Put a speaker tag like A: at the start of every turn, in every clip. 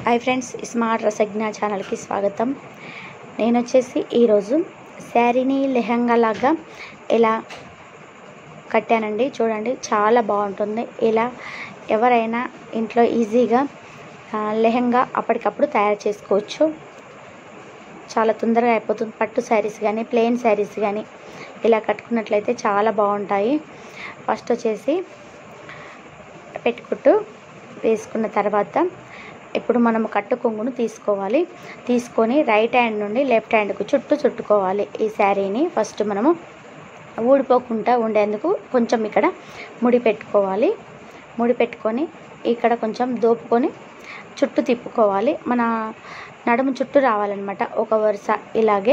A: hi friends smart రసజ్ఞ ఛానల్కి స్వాగతం నేను వచ్చేసి ఈరోజు శారీని లెహంగా లాగా ఎలా కట్టానండి చూడండి చాలా బాగుంటుంది ఇలా ఎవరైనా ఇంట్లో ఈజీగా ఆ, లెహంగా అప్పటికప్పుడు తయారు చేసుకోవచ్చు చాలా తొందరగా అయిపోతుంది పట్టు శారీస్ కానీ ప్లెయిన్ శారీస్ కానీ ఇలా కట్టుకున్నట్లయితే చాలా బాగుంటాయి ఫస్ట్ వచ్చేసి పెట్టుకుంటూ వేసుకున్న తర్వాత ఇప్పుడు మనం కట్టు కొంగును తీసుకోవాలి తీసుకొని రైట్ హ్యాండ్ నుండి లెఫ్ట్ హ్యాండ్కు చుట్టూ చుట్టుకోవాలి ఈ శారీని ఫస్ట్ మనము ఊడిపోకుండా ఉండేందుకు కొంచెం ఇక్కడ ముడి పెట్టుకోవాలి ముడి పెట్టుకొని ఇక్కడ కొంచెం దోపుకొని చుట్టూ తిప్పుకోవాలి మన నడుము చుట్టూ రావాలన్నమాట ఒక వరుస ఇలాగే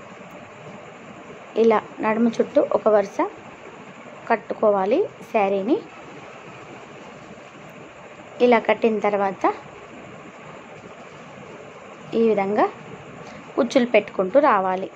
A: ఇలా నడుము చుట్టూ ఒక వరుస కట్టుకోవాలి శారీని ఇలా కట్టిన తర్వాత ఈ విధంగా కుచ్చులు పెట్టుకుంటూ రావాలి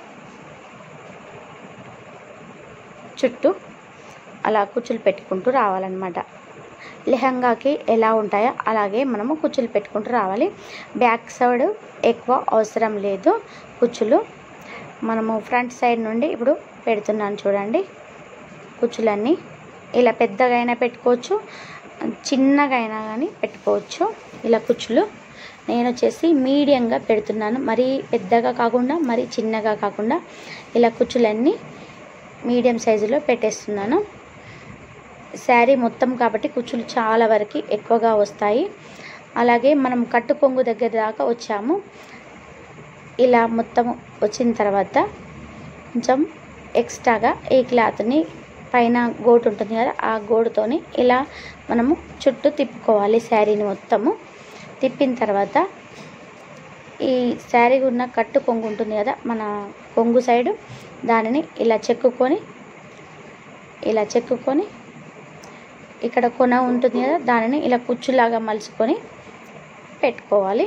A: చుట్టూ అలా కుచ్చులు పెట్టుకుంటూ రావాలన్నమాట లెహంగాకి ఎలా ఉంటాయో అలాగే మనము కుచ్చులు పెట్టుకుంటూ రావాలి బ్యాక్ సైడ్ ఎక్కువ అవసరం లేదు కుచ్చులు మనము ఫ్రంట్ సైడ్ నుండి ఇప్పుడు పెడుతున్నాను చూడండి కుచ్చులన్నీ ఇలా పెద్దగా అయినా పెట్టుకోవచ్చు చిన్నగా అయినా కానీ పెట్టుకోవచ్చు ఇలా కుచ్చులు నేను వచ్చేసి మీడియంగా పెడుతున్నాను మరీ పెద్దగా కాకుండా మరీ చిన్నగా కాకుండా ఇలా కుచ్చులన్నీ మీడియం సైజులో పెట్టేస్తున్నాను శారీ మొత్తం కాబట్టి కుచ్చులు చాలా వరకు ఎక్కువగా వస్తాయి అలాగే మనం కట్టు కొంగు దగ్గర దాకా వచ్చాము ఇలా మొత్తం వచ్చిన తర్వాత కొంచెం ఎక్స్ట్రాగా ఈ క్లాత్ని పైన గోటు ఉంటుంది కదా ఆ గోడుతోని ఇలా మనము చుట్టూ తిప్పుకోవాలి శారీని మొత్తము తిప్పిన తర్వాత ఈ శారీ ఉన్న కట్టు కొంగు ఉంటుంది కదా మన కొంగు సైడు దానిని ఇలా చెక్కుకొని ఇలా చెక్కుకొని ఇక్కడ కొన ఉంటుంది కదా దానిని ఇలా కుచ్చులాగా మలుచుకొని పెట్టుకోవాలి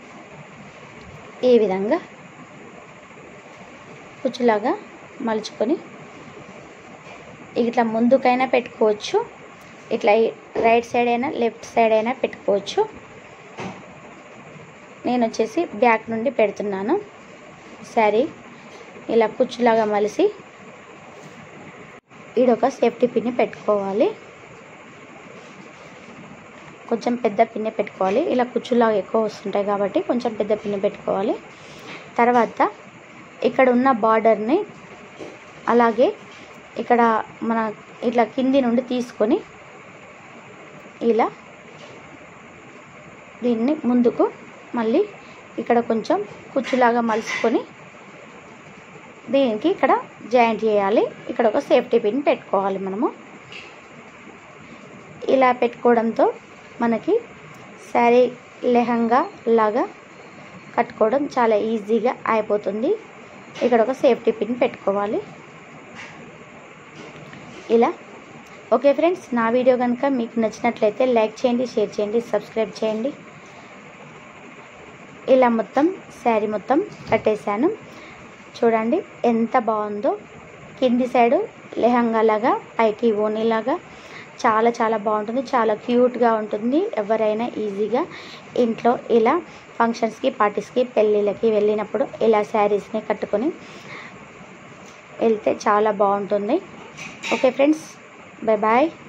A: ఈ విధంగా కుచ్చులాగా మలుచుకొని ఇట్లా ముందుకైనా పెట్టుకోవచ్చు ఇట్లా రైట్ సైడ్ అయినా లెఫ్ట్ సైడ్ అయినా పెట్టుకోవచ్చు నేను వచ్చేసి బ్యాక్ నుండి పెడుతున్నాను శారీ ఇలా కుచ్చులాగా మలిసి ఈడొక సేఫ్టీ పిన్ని పెట్టుకోవాలి కొంచెం పెద్ద పిన్ని పెట్టుకోవాలి ఇలా కుచ్చులాగా ఎక్కువ వస్తుంటాయి కాబట్టి కొంచెం పెద్ద పిన్ని పెట్టుకోవాలి తర్వాత ఇక్కడ ఉన్న బార్డర్ని అలాగే ఇక్కడ మన ఇట్లా కింది నుండి తీసుకొని ఇలా దీన్ని ముందుకు మళ్ళీ ఇక్కడ కొంచెం కుచ్చులాగా మలుచుకొని దీనికి ఇక్కడ జాయింట్ చేయాలి ఇక్కడ ఒక సేఫ్టీ పిన్ పెట్టుకోవాలి మనము ఇలా పెట్టుకోవడంతో మనకి శారీ లెహంగా లాగా కట్టుకోవడం చాలా ఈజీగా అయిపోతుంది ఇక్కడ ఒక సేఫ్టీ పిన్ పెట్టుకోవాలి ఇలా ఓకే ఫ్రెండ్స్ నా వీడియో కనుక మీకు నచ్చినట్లయితే లైక్ చేయండి షేర్ చేయండి సబ్స్క్రైబ్ చేయండి ఇలా మొత్తం శారీ మొత్తం కట్టేశాను చూడండి ఎంత బాగుందో కింది సైడు లెహంగా లాగా పైకి ఓనీలాగా చాలా చాలా బాగుంటుంది చాలా క్యూట్గా ఉంటుంది ఎవరైనా ఈజీగా ఇంట్లో ఇలా ఫంక్షన్స్కి పార్టీస్కి పెళ్ళిళ్ళకి వెళ్ళినప్పుడు ఇలా శారీస్ని కట్టుకొని వెళ్తే చాలా బాగుంటుంది ఓకే ఫ్రెండ్స్ బాయ్ బాయ్